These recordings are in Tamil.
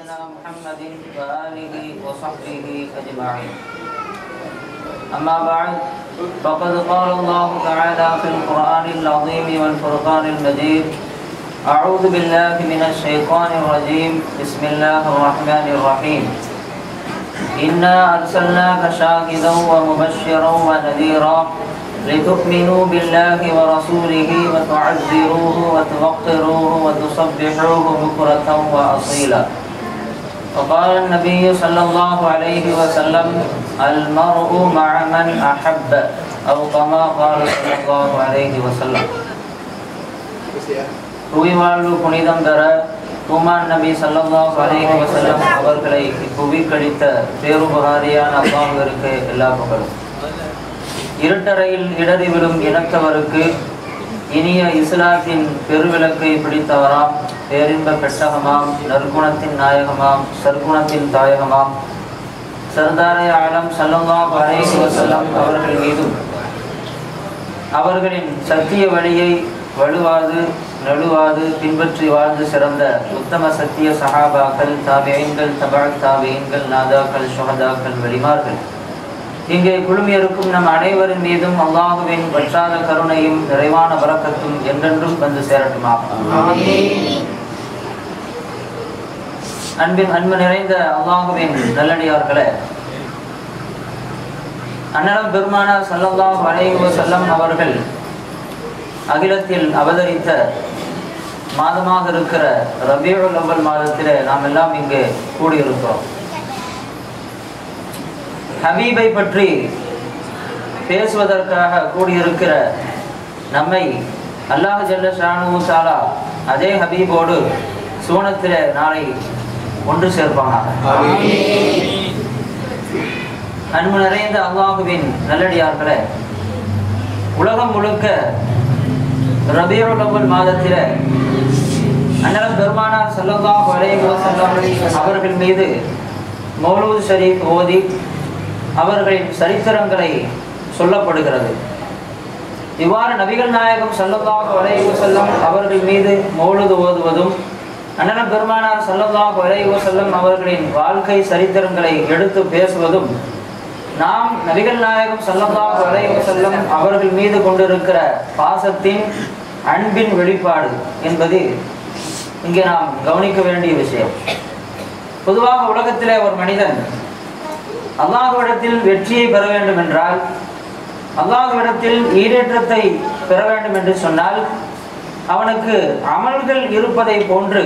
نبينا محمد وآله وصحبه أجمعين أما بعد فقد قال الله تعالى في القرآن العظيم والفرقان المجيد أعوذ بالله من الشيطان الرجيم بسم الله الرحمن الرحيم إنا أرسلناك شاهدا ومبشرا ونذيرا لتؤمنوا بالله ورسوله وتعزروه وتوقروه وتصبحوه بكرة وأصيلا وقال النبي صلى الله عليه وسلم المرء مع من أحب أو كما قال صلى الله عليه وسلم புவி வாழ்வு புனிதம் பெற குமான் நபி சல்லல்லாஹு அலைஹி வஸல்லம் அவர்களை இப்புவி கழித்த பேருபகாரியான அல்லாஹ்விற்கு எல்லா புகழும் இருட்டறையில் இடறி விடும் இனத்தவருக்கு இனிய இஸ்லாத்தின் பெருவிளக்கை பிடித்தவராம் பேரின்ப பெட்டகமாம் நற்குணத்தின் நாயகமாம் சற்குணத்தின் தாயகமாம் சர்தாரே ஆலம் சல்லல்லாஹு அலைஹி வஸல்லம் அவர்கள் மீதும் அவர்களின் சத்திய வழியை வலுவாது நழுவாது பின்பற்றி வாழ்ந்து சிறந்த உத்தம சத்திய சஹாபாக்கள் தாபியன்கள் தபால் தாபியன்கள் நாதாக்கள் சுகதாக்கள் வெளிமார்கள் இங்கே குழுமியிருக்கும் நம் அனைவரின் மீதும் அல்லாஹுவின் வற்றாத கருணையும் நிறைவான வரக்கத்தும் என்றென்றும் வந்து சேரட்டுமாக அன்பின் அன்பு நிறைந்த அல்லாஹுவின் நல்லடியார்களே அன்னலம் பெருமானார் சல்லல்லாஹு அலைஹி வஸல்லம் அவர்கள் அகிலத்தில் அவதரித்த மாதமாக இருக்கிற ரபியுல் அவ்வல் மாதத்திலே நாம் எல்லாம் இங்கே கூடியிருக்கிறோம் ஹபீபை பற்றி பேசுவதற்காக கூடியிருக்கிற நம்மை அல்லாஹ் ஜல்ல ஷானு சாலா அதே ஹபீபோடு சூனத்திலே நாளை ஒன்று சேர்ப்பானாக அன்பு நிறைந்த அல்லாஹுவின் நல்லடியார்களே உலகம் முழுக்க ரபியுல் அவ்வல் மாதத்தில அண்ணலம் பெருமானார் சல்லல்லாஹு அலைஹி வஸல்லம் அவர்கள் மீது மௌலூத் ஷரீஃப் ஓதி அவர்களின் சரித்திரங்களை சொல்லப்படுகிறது இவ்வாறு நபிகள் நாயகம் சல்லல்லாஹு அலைஹி வஸல்லம் அவர்கள் மீது மௌலுது ஓதுவதும் அண்ணலம் பெருமானார் சல்லல்லாஹு அலைஹி வஸல்லம் அவர்களின் வாழ்க்கை சரித்திரங்களை எடுத்து பேசுவதும் நாம் நபிகள் நாயகம் சல்லல்லாஹு அலைஹி வஸல்லம் அவர்கள் மீது கொண்டிருக்கிற பாசத்தின் அன்பின் வெளிப்பாடு என்பது இங்கே நாம் கவனிக்க வேண்டிய விஷயம் பொதுவாக உலகத்திலே ஒரு மனிதன் அல்லாஹுவிடத்தில் வெற்றியை பெற வேண்டும் என்றால் அல்லாஹுவிடத்தில் ஈடேற்றத்தை பெற வேண்டும் என்று சொன்னால் அவனுக்கு அமல்கள் இருப்பதை போன்று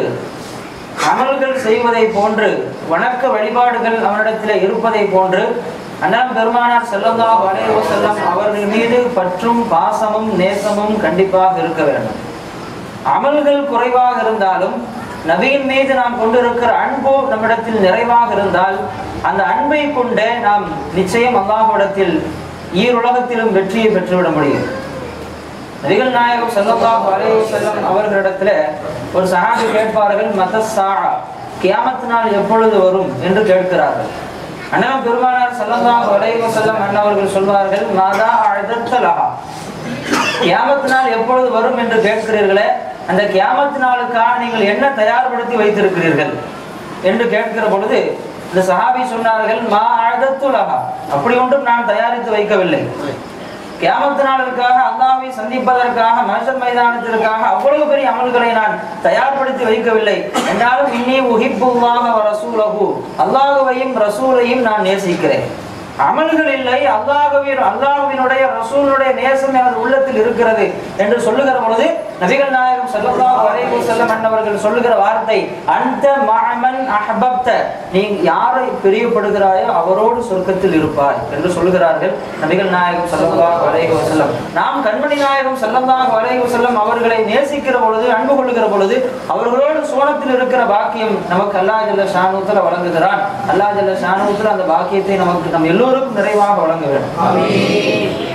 அமல்கள் செய்வதை போன்று வணக்க வழிபாடுகள் அவனிடத்தில் இருப்பதை போன்று அண்ணன் பெருமானார் செல்லல்லாஹு அலைஹி வஸல்லம் அவர்கள் மீது பற்றும் பாசமும் நேசமும் கண்டிப்பாக இருக்க வேண்டும் அமல்கள் குறைவாக இருந்தாலும் நபியின் மீது நாம் கொண்டிருக்கிற அன்பு நம்மிடத்தில் நிறைவாக இருந்தால் அந்த அன்பை கொண்டே நாம் நிச்சயம் அல்லாஹ்விடத்தில் ஈருலகத்திலும் வெற்றியை பெற்றுவிட முடியும் நபிகள் நாயகம் சல்லல்லாஹு அலைஹி வஸல்லம் அவர்களிடத்துல ஒரு சஹாபி கேட்பார்கள் மத சாஹா கியாமத் நாள் எப்பொழுது வரும் என்று கேட்கிறார்கள் அண்ணன் பெருமானார் சல்லல்லாஹு அலைஹி வஸல்லம் அண்ணவர்கள் சொல்வார்கள் மாதா அழுத்தலஹா கியாமத் நாள் எப்பொழுது வரும் என்று கேட்கிறீர்களே அந்த கியாமத் நாளுக்காக நீங்கள் என்ன தயார்படுத்தி வைத்திருக்கிறீர்கள் என்று கேட்கிற பொழுது இந்த சஹாபி சொன்னார்கள் மா அழுத்துலகா அப்படி ஒன்றும் நான் தயாரித்து வைக்கவில்லை கியாமத்து நாளுக்காக அல்லாவை சந்திப்பதற்காக மனுஷன் மைதானத்திற்காக அவ்வளவு பெரிய அமல்களை நான் தயார்படுத்தி வைக்கவில்லை என்றாலும் இன்னி உஹிப்புல்லாக ரசூலகு அல்லாஹுவையும் ரசூலையும் நான் நேசிக்கிறேன் அமல்கள் இல்லை அல்லாஹுவின் அல்லாஹுவினுடைய ரசூலுடைய நேசம் எனது உள்ளத்தில் இருக்கிறது என்று சொல்லுகிற பொழுது நபிகள் நாயகம் ஸல்லல்லாஹு அலைஹி வஸல்லம் அன்னவர்கள் சொல்லுகிற வார்த்தை அந்த மஅமன் அஹ்பப்த நீ யாரை பிரியப்படுகிறாயோ அவரோடு சொர்க்கத்தில் இருப்பாய் என்று சொல்லுகிறார்கள் நபிகள் நாயகம் ஸல்லல்லாஹு அலைஹி வஸல்லம் நாம் கண்மணி நாயகம் ஸல்லல்லாஹு அலைஹி வஸல்லம் அவர்களை நேசிக்கிற பொழுது அன்பு கொள்ளுகிற பொழுது அவர்களோடு சோனத்தில் இருக்கிற பாக்கியம் நமக்கு அல்லாஹ் ஜல்ல ஷானூத்துல வழங்குகிறான் அல்லாஹ் ஜல்ல ஷானூத்துல அந்த பாக்கியத்தை நமக்கு நம் எல்லோருக்கும் நிறைவாக வழங்க வேண்டும்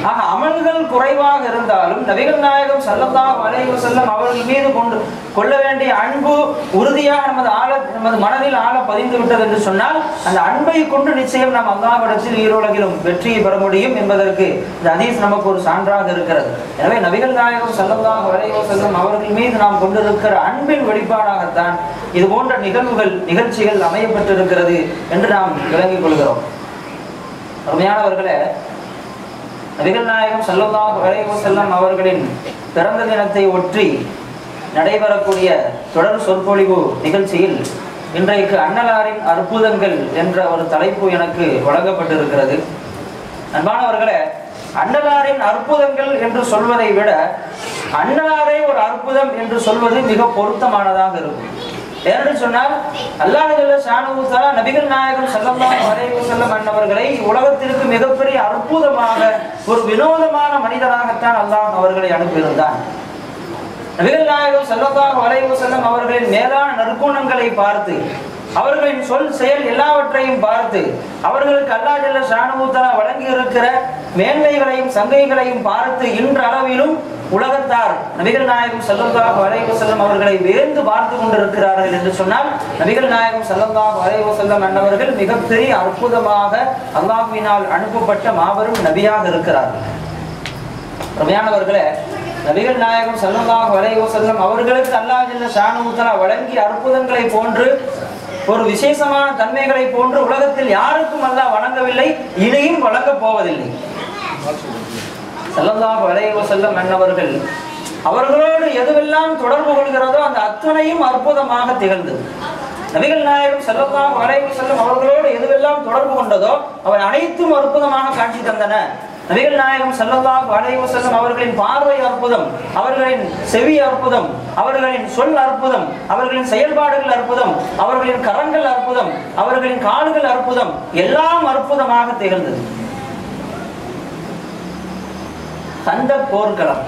ஆக அமல்கள் குறைவாக இருந்தாலும் நபிகள் நாயகம் ஸல்லல்லாஹு அலைஹி வஸல்லம் அவர்கள் மீது கொண்டு கொள்ள வேண்டிய அன்பு உறுதியாக நமது ஆழ நமது மனதில் ஆழ பதிந்து விட்டது என்று சொன்னால் அந்த அன்பை கொண்டு நிச்சயம் நாம் அல்லாஹ்விடத்தில் ஈரோலகிலும் வெற்றியை பெற முடியும் என்பதற்கு இந்த ஹதீஸ் நமக்கு ஒரு சான்றாக இருக்கிறது எனவே நபிகள் நாயகம் ஸல்லல்லாஹு அலைஹி வஸல்லம் அவர்கள் மீது நாம் கொண்டிருக்கிற அன்பின் வெளிப்பாடாகத்தான் இது போன்ற நிகழ்வுகள் நிகழ்ச்சிகள் அமையப்பட்டிருக்கிறது என்று நாம் விளங்கிக் கொள்கிறோம் அருமையானவர்களே நபிகள் நாயகம் ஸல்லல்லாஹு அலைஹி வஸல்லம் அவர்களின் பிறந்த தினத்தை ஒற்றி நடைபெறக்கூடிய தொடர் சொற்பொழிவு நிகழ்ச்சியில் இன்றைக்கு அன்னலாரின் அற்புதங்கள் என்ற ஒரு தலைப்பு எனக்கு வழங்கப்பட்டிருக்கிறது அன்பானவர்களே அன்னலாரின் அற்புதங்கள் என்று சொல்வதை விட அன்னலாரே ஒரு அற்புதம் என்று சொல்வது மிக பொருத்தமானதாக இருக்கும் ஏனென்று சொன்னால் அல்லாஹ் ஜல்ல ஷானஹு தஆலா நபிகள் நாயகம் ஸல்லல்லாஹு அலைஹி வஸல்லம் அன்னவர்களை உலகத்திற்கு மிகப்பெரிய அற்புதமாக ஒரு வினோதமான மனிதராகத்தான் அல்லாஹ் அவர்களை அனுப்பியிருந்தான் நபிகள் நாயகம் ஸல்லல்லாஹு அலைஹி வஸல்லம் அவர்களின் மேலான நற்குணங்களை பார்த்து அவர்களின் சொல் செயல் எல்லாவற்றையும் பார்த்து அவர்களுக்கு அல்லாஹ் ஜல்ல ஷானஹு தஆலா வழங்கி இருக்கிற மேன்மைகளையும் சங்கைகளையும் பார்த்து இன்றளவிலும் உலகத்தார் நபிகள் நாயகம் ஸல்லல்லாஹு அலைஹி வஸல்லம் அவர்களை வேந்து பார்த்து கொண்டிருக்கிறார்கள் என்று சொன்னால் நபிகள் நாயகம் ஸல்லல்லாஹு அலைஹி வஸல்லம் அன்னவர்கள் மிகப்பெரிய அற்புதமாக அல்லாஹ்வினால் அனுப்பப்பட்ட மாபெரும் நபியாக இருக்கிறார்கள் ரமையானவர்களே நபிகள் நாயகம் ஸல்லல்லாஹு அலைஹி வஸல்லம் அவர்களுக்கு அல்லாஹ் ஜல்ல ஷானஹு தஆலா வழங்கிய அற்புதங்களை போன்று ஒரு விசேஷமான தன்மைகளை போன்று உலகத்தில் யாருக்கும் அல்லாஹ் வழங்கவில்லை இனியும் வழங்கப் போவதில்லை ஸல்லல்லாஹு அலைஹி வஸல்லம் அன்னவர்கள் அவர்களோடு எதுவெல்லாம் தொடர்பு கொள்கிறதோ அந்த அத்தனையும் அற்புதமாக திகழ்ந்தது நபிகள் நாயகம் ஸல்லல்லாஹு அலைஹி வஸல்லம் அவர்களோடு எதுவெல்லாம் தொடர்பு கொண்டதோ அவை அனைத்தும் அற்புதமாக காட்சி தந்தன நபிகள் நாயகம் ஸல்லல்லாஹு அலைஹி வஸல்லம் அவர்களின் பார்வை அற்புதம் அவர்களின் செவி அற்புதம் அவர்களின் சொல் அற்புதம் அவர்களின் செயல்பாடுகள் அற்புதம் அவர்களின் கரங்கள் அற்புதம் அவர்களின் கால்கள் அற்புதம் எல்லாம் அற்புதமாக திகழ்ந்தது கந்த போர்க்களம்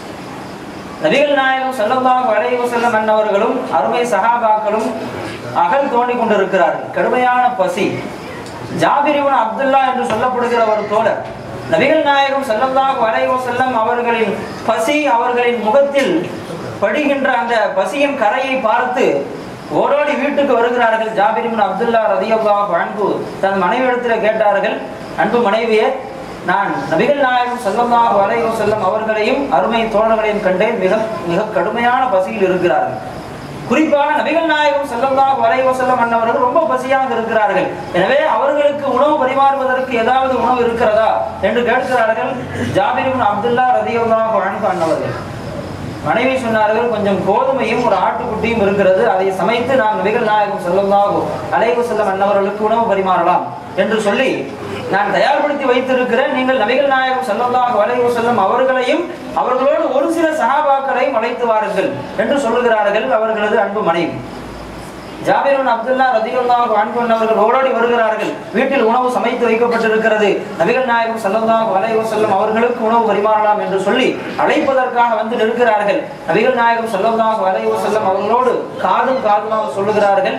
நபிகள் நாயகம் ஸல்லல்லாஹு அலைஹி வஸல்லம் அன்னவர்களும் அருமை சஹாபாக்களும் அகல் தோண்டி கொண்டிருக்கிறார்கள் கடுமையான பசி ஜாபிர் இப்னு அப்துல்லா என்று சொல்லப்படுகிற ஒரு தோழர் நபிகள் நாயகம் ஸல்லல்லாஹு அலைஹி வஸல்லம் அவர்களின் பசி அவர்களின் முகத்தில் படுகின்ற அந்த பசியின் கரையை பார்த்து ஓடோடி வீட்டுக்கு வருகிறார்கள் ஜாபிர் இப்னு அப்துல்லா ரலியல்லாஹு அன்ஹு தன் மனைவியிடத்தில் கேட்டார்கள் அன்பு மனைவியே நான் நபிகள் நாயகம் ஸல்லல்லாஹு அலைஹி வஸல்லம் அவர்களையும் அருமை தோழர்களையும் கண்டேன் மிக மிக கடுமையான பசியில் இருக்கிறார்கள் குறிப்பாக நபிகள் நாயகம் ஸல்லல்லாஹு அலைஹி வஸல்லம் அன்னவர்கள் ரொம்ப பசியாக இருக்கிறார்கள் எனவே அவர்களுக்கு உணவு பரிமாறுவதற்கு ஏதாவது உணவு இருக்கிறதா என்று கேட்கிறார்கள் ஜாபிர் இப்னு அப்துல்லா ரலியல்லாஹு அன்ஹு அன்னவர்கள் மனைவி சொன்னார்கள் கொஞ்சம் கோதுமையும் ஒரு ஆட்டுக்குட்டியும் இருக்கிறது அதை சமைத்து நான் நபிகள் நாயகம் ஸல்லல்லாஹு அலைஹி வஸல்லம் அன்னவர்களுக்கு உணவு பரிமாறலாம் என்று சொல்லி நான் தயார்படுத்தி வைத்திருக்கிறேன் நீங்கள் நபிகள் நாயகம் ஸல்லல்லாஹு அலைஹி வஸல்லம் அவர்களையும் அவர்களோடு ஒரு சில சஹாபாக்களையும் அழைத்து வாருங்கள் என்று சொல்லுகிறார்கள் அவர்களது அன்பு மனைவி ஜாபிர் பின் அப்துல்லா ரதியுல்லாஹு அன்ஹு அவர்கள் ஓடோடி வருகிறார்கள் வீட்டில் உணவு சமைத்து வைக்கப்பட்டிருக்கிறது நபிகள் நாயகம் ஸல்லல்லாஹு அலைஹி வஸல்லம் அவர்களுக்கு உணவு பரிமாறலாம் என்று சொல்லி அழைப்பதற்காக வந்து நிற்கிறார்கள் நபிகள் நாயகம் ஸல்லல்லாஹு அலைஹி வஸல்லம் அவர்களோடு காதும் காதுமாக சொல்லுகிறார்கள்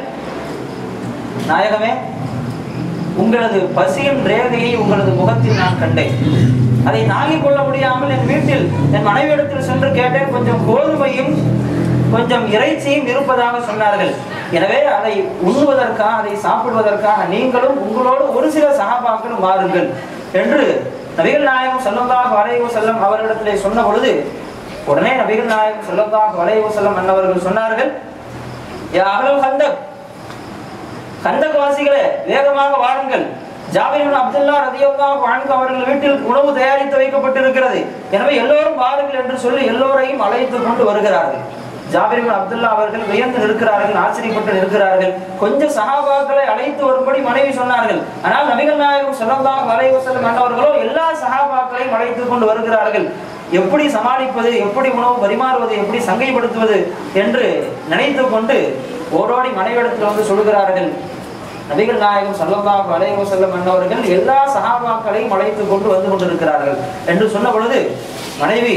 நாயகமே உங்களது பசியின் ரேகையை உங்களது முகத்தில் நான் கண்டேன் அதை தாங்கிக் கொள்ள முடியாமல் என் வீட்டில் என் மனைவியிடத்தில் சென்று கேட்டேன் கொஞ்சம் கோதுமையும் கொஞ்சம் இறைச்சியும் இருப்பதாக சொன்னார்கள் எனவே அதை உண்ணுவதற்காக அதை சாப்பிடுவதற்காக நீங்களும் உங்களோடு ஒரு சில சகாபாக்களும் வாருங்கள் என்று நபிகள் நாயகம் ஸல்லல்லாஹு அலைஹி வஸல்லம் அவர்களிடத்திலே சொன்ன பொழுது உடனே நபிகள் நாயகம் ஸல்லல்லாஹு அலைஹி வஸல்லம் அன்னவர்கள் சொன்னார்கள் யா அஹ்லல் ஹந்தக் கந்தகவாசிகளே வேகமாக வாருங்கள் ஜாபிர் இப்னு அப்துல்லா ரதியல்லாஹு அன்ஹு அவர்கள் வீட்டில் உணவு தயாரித்து வைக்கப்பட்டிருக்கிறது எனவே எல்லோரும் வாருங்கள் என்று சொல்லி எல்லோரையும் அழைத்து கொண்டு வருகிறார்கள் ஜாபிர் இப்னு அப்துல்லா அவர்கள் வியந்து நிற்கிறார்கள் ஆச்சரியப்பட்டு நிற்கிறார்கள் கொஞ்சம் சஹாபாக்களை அழைத்து வரும்படி மனைவி சொன்னார்கள் ஆனால் நபிகள் நாயகம் ஸல்லல்லாஹு அலைஹி வஸல்லம் அன்னவர்களோ எல்லா சஹாபாக்களையும் அழைத்து கொண்டு வருகிறார்கள் எப்படி சமாளிப்பது எப்படி உணவு பரிமாறுவது எப்படி சங்கைப்படுத்துவது என்று நினைத்து கொண்டு ஓடோடி மனைவிடத்தில் வந்து சொல்கிறார்கள் நபிகள் நாயகம் ஸல்லல்லாஹு அலைஹி வஸல்லம் அன்னவர்கள் எல்லா சஹாபாக்களையும் அழைத்து கொண்டு வந்து கொண்டிருக்கிறார்கள் என்று சொன்ன பொழுது மனைவி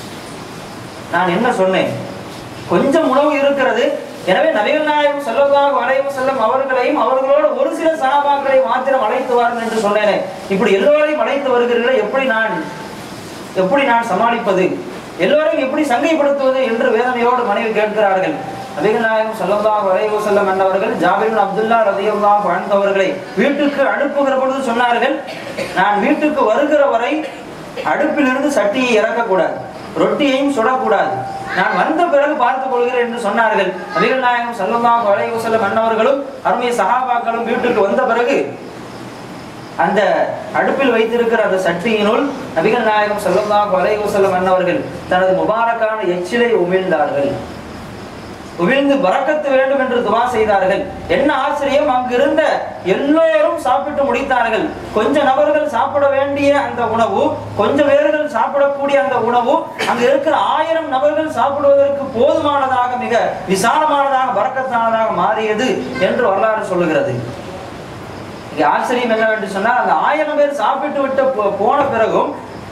நான் என்ன சொன்னேன் கொஞ்சம் உணவு இருக்கிறது எனவே நபிகள் நாயகம் ஸல்லல்லாஹு அலைஹி வஸல்லம் அவர்களையும் அவர்களோடு ஒரு சில சஹாபாக்களை மாத்திரம் அழைத்து வாருங்கள் என்று சொன்னேனே இப்படி எல்லோரையும் அழைத்து வருகிறீர்களே எப்படி நான் எப்படி நான் சமாளிப்பது எல்லோரையும் எப்படி சங்கைப்படுத்துவது என்று வேதனையோடு மனைவி கேட்கிறார்கள் நபிகள் நாயகம் ஸல்லல்லாஹு அலைஹி வஸல்லம் அன்னவர்கள் ஜாபிர் பின் அப்துல்லா ரலியல்லாஹு அன்ஹு அவர்களை வீட்டுக்கு அனுப்புகிற பொழுது சொன்னார்கள் நான் வீட்டுக்கு வருகிற வரை அடுப்பிலிருந்து சட்டியை இறக்கக்கூடாது ரொட்டியையும் சுடக்கூடாது நான் வந்த பிறகு பார்த்துக் கொள்கிறேன் என்று சொன்னார்கள் நபிகள் நாயகம் ஸல்லல்லாஹு அலைஹி வஸல்லம் அன்னவர்களும் அருமை சஹாபாக்களும் வீட்டுக்கு வந்த பிறகு அந்த அடுப்பில் வைத்திருக்கிற அந்த சட்டியினுள் நபிகள் நாயகம் ஸல்லல்லாஹு அலைஹி வஸல்லம் அன்னவர்கள் தனது முபாரக்கான எச்சிலை உமிழ்ந்தார்கள் உமிழ்ந்து பறக்கத்து வேண்டும் என்று துவா செய்தார்கள் என்ன ஆச்சரியம் அங்கிருந்த எல்லோரும் சாப்பிட்டு முடித்தார்கள் கொஞ்ச நபர்கள் சாப்பிட வேண்டிய அந்த உணவு கொஞ்ச பேர்கள் சாப்பிடக்கூடிய அந்த உணவு அங்க இருக்கிற ஆயிரம் நபர்கள் சாப்பிடுவதற்கு போதுமானதாக மிக விசாலமானதாக பறக்கத்தானதாக மாறியது என்று வரலாறு சொல்லுகிறது இங்க ஆச்சரியம் என்னவென்று சொன்னால் அந்த ஆயிரம் பேர் சாப்பிட்டு விட்டு போ- போன பிறகும்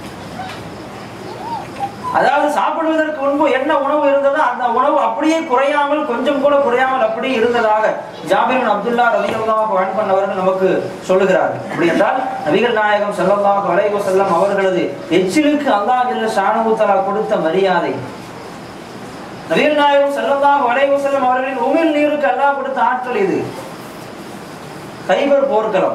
அதாவது சாப்பிடுவதற்கு முன்பு என்ன உணவு இருந்ததோ அந்த உணவு அப்படியே குறையாமல் கொஞ்சம் கூட குறையாமல் அப்படியே இருந்ததாக ஜாபிர் அப்துல்லா ரலியல்லாஹு அன்ஹு பண்ணவர்கள் நமக்கு சொல்லுகிறார்கள் அப்படி என்றால் நபிகள் நாயகம் ஸல்லல்லாஹு அலைஹி வஸல்லம் அவர்களது எச்சிலுக்கு அல்லாஹ் ஜல்ல ஷானஹு தஆலா கொடுத்த மரியாதை நபிகள் நாயகம் ஸல்லல்லாஹு அலைஹி வஸல்லம் அவர்களின் உமிழ் நீருக்கு அல்லாஹ் கொடுத்த ஆற்றல் இது கைபர் போர்க்களம்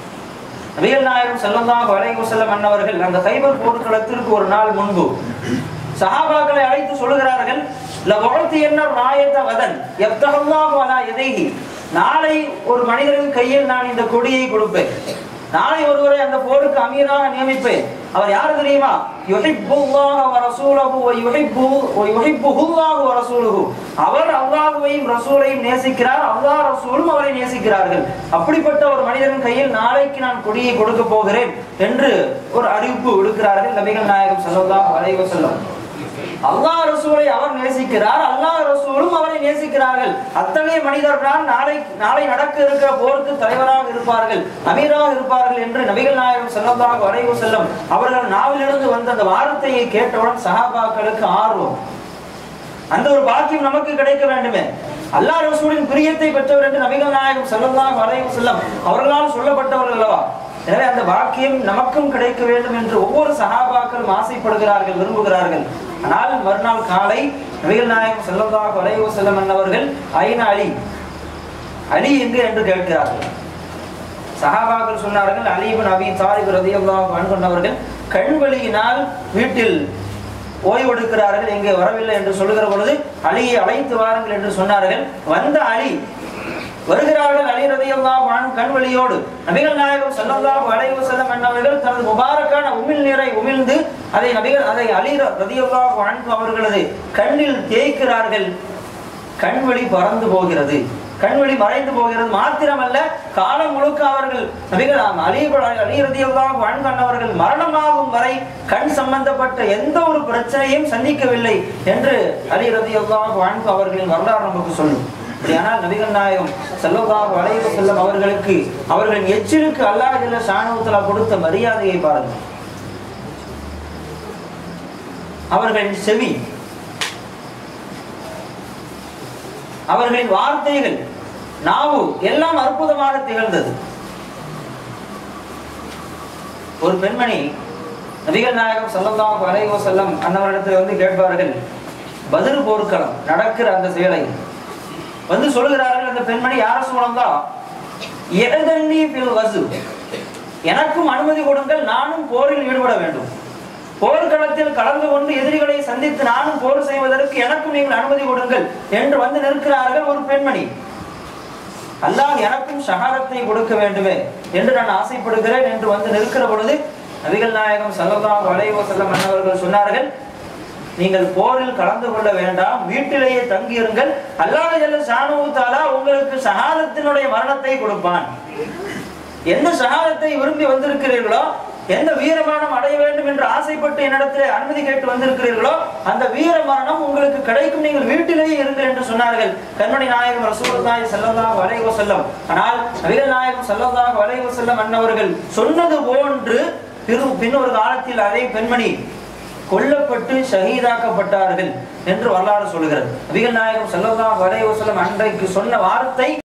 நபிகள் நாயகம் ஸல்லல்லாஹு அலைஹி வஸல்லம் அன்னவர்கள் அந்த கைபர் போர்க்களத்திற்கு ஒரு நாள் முன்பு சஹாபாக்களை அழைத்து சொல்லுகிறார்கள் லவழ்த்தி என்ன ராயத்த வதன் எப்தஹல்லாஹு அலா எதைஹி நாளை ஒரு மனிதரின் கையில் நான் இந்த கொடியை கொடுப்பேன் நாளை ஒருவரை அந்த போருக்கு அமீராக நியமிப்பேன் அவர் யார் தெரியுமா யுஹிப்புல்லாஹ வ ரசூலஹு வ யுஹிப்பு வ யுஹிப்புஹுல்லாஹு வ ரசூலுஹு அவர் அல்லாஹ்வையும் ரசூலையும் நேசிக்கிறார் அல்லாஹ் ரசூலும் அவரை நேசிக்கிறார்கள் அப்படிப்பட்ட ஒரு மனிதன் கையில் நாளைக்கு நான் கொடியை கொடுக்க போகிறேன் என்று ஒரு அறிவிப்பு விடுக்கிறார்கள் நபிகள் நாயகம் ஸல்லல்லாஹு அலைஹி வஸல்லம் அல்லாஹ் ரசூலை அவர் நேசிக்கிறார் அல்லாஹ் ரசூலும் அவரை நேசிக்கிறார்கள் அத்தகைய மனிதர் தான் நாளை நாளை நடக்க இருக்கிற போருக்கு தலைவராக இருப்பார்கள் அமீராக இருப்பார்கள் என்று நபிகள் நாயகம் ஸல்லல்லாஹு அலைஹி வஸல்லம் அவர்கள் நாவிலிருந்து வந்த அந்த வார்த்தையை கேட்டவுடன் சஹாபாக்களுக்கு ஆர்வம் அந்த ஒரு பாக்கியம் நமக்கு கிடைக்க வேண்டுமே அல்லாஹ் ரசூலின் பிரியத்தை பெற்றவர் என்று நபிகள் நாயகம் ஸல்லல்லாஹு அலைஹி வஸல்லம் அவர்களால் சொல்லப்பட்டவர்கள் அல்லவா எனவே அந்த பாக்கியம் நமக்கும் கிடைக்க வேண்டும் என்று ஒவ்வொரு சஹாபாக்களும் ஆசைப்படுகிறார்கள் விரும்புகிறார்கள் ஆனால் மறுநாள் காலை நபிகள் நாயகம் ஸல்லல்லாஹு அலைஹி வஸல்லம் என்னவர்கள் ஐன அலி அலி எங்கு என்று கேட்கிறார்கள் சஹாபாக்கள் சொன்னார்கள் அலிபின் அபி தாலிப் ரதியல்லாஹு அன்ஹு கொண்டவர்கள் கண்வழியினால் வீட்டில் ஓய்வெடுக்கிறார்கள் இங்கே வரவில்லை என்று சொல்லுகிற பொழுது அலியை அழைத்து வாருங்கள் என்று சொன்னார்கள் வந்த அலி வருகிறார்கள் அலி ரதியல்லாஹு அன்ஹு கண்வழியோடு நபிகள் நாயகம் ஸல்லல்லாஹு அலைஹி வஸல்லம் என்னவர்கள் தனது முபாரக்கான உமிழ் நீரை உமிழ்ந்து அதை நபிகள் அதை அலி ரதியல்லாஹு அன்ஹு அவர்களது கண்ணில் தேய்க்கிறார்கள் கண்வழி பறந்து போகிறது கண்வழி மறைந்து போகிறது மாத்திரமல்ல காலம் முழுக்க அவர்கள் நபிகள் அலி அலி ரதியல்லாஹு அன்ஹு அன்னவர்கள் மரணமாகும் வரை கண் சம்பந்தப்பட்ட எந்த ஒரு பிரச்சனையும் சந்திக்கவில்லை என்று அலி ரதியல்லாஹு அன்ஹு அவர்களின் வரலாறு நமக்கு சொல்லும் அப்படியானால் நபிகள் நாயகம் ஸல்லல்லாஹு அலைஹி வஸல்லம் அவர்களுக்கு அவர்களின் எச்சிலுக்கு அல்லாஹ் ஜல்ல ஷானஹு தஆலா கொடுத்த மரியாதையை பாருங்கள் அவர்களின் செவி அவர்களின் வார்த்தைகள் நாவு எல்லாம் அற்புதமாக திகழ்ந்தது ஒரு பெண்மணி நபிகள் நாயகம் ஸல்லல்லாஹு அலைஹி வஸல்லம் அன்னவரிடத்தில் வந்து கேட்பார்கள் பதில் போர்க்களம் நடக்கிற அந்த சேலை வந்து சொல்லுகிறார்கள் அந்த பெண்மணி யார சூழந்தா எதன்னி ஃபில் வசு எனக்கும் அனுமதி கொடுங்கள் நானும் போரில் ஈடுபட வேண்டும் போர்க்களத்தில் கலந்து கொண்டு எதிரிகளை சந்தித்து நானும் போர் செய்வதற்கு எனக்கும் நீங்கள் அனுமதி கொடுங்கள் என்று வந்து நிற்கிறார்கள் ஒரு பெண்மணி அல்லாஹ் எனக்கும் ஷஹாரத்தை கொடுக்க வேண்டுமே என்று நான் ஆசைப்படுகிறேன் என்று வந்து நிற்கிற பொழுது நபிகள் நாயகம் ஸல்லல்லாஹு அலைஹி வஸல்லம் அன்னவர்கள் சொன்னார்கள் நீங்கள் போரில் கலந்து கொள்ள வேண்டாம் வீட்டிலேயே தங்கியிருங்கள் அல்லாஹ் ஜல்ல ஷானஹு தஆலா உங்களுக்கு ஷஹாதத்தினுடைய மரணத்தை கொடுப்பான் எந்த ஷஹாதத்தை விரும்பி வந்திருக்கிறீர்களோ எந்த வீரமரணம் அடைய வேண்டும் என்று ஆசைப்பட்டு என்னிடத்தில் அனுமதி கேட்டு வந்திருக்கிறீர்களோ அந்த வீர மரணம் உங்களுக்கு கிடைக்கும் நீங்கள் வீட்டிலேயே இருங்கள் என்று சொன்னார்கள் கண்மணி நாயகம் ரசூலுல்லாஹி ஸல்லல்லாஹு அலைஹி வஸல்லம் ஆனால் நபிகள் நாயகம் ஸல்லல்லாஹு அலைஹி வஸல்லம் அன்னவர்கள் சொன்னது போன்று பிறு பின்னொரு காலத்தில் அதே பெண்மணி கொல்லப்பட்டு ஷஹீதாக்கப்பட்டார்கள் என்று வரலாறு சொல்கிறது நபிகள் நாயகம் ஸல்லல்லாஹு அலைஹி வஸல்லம் அன்றைக்கு சொன்ன வார்த்தை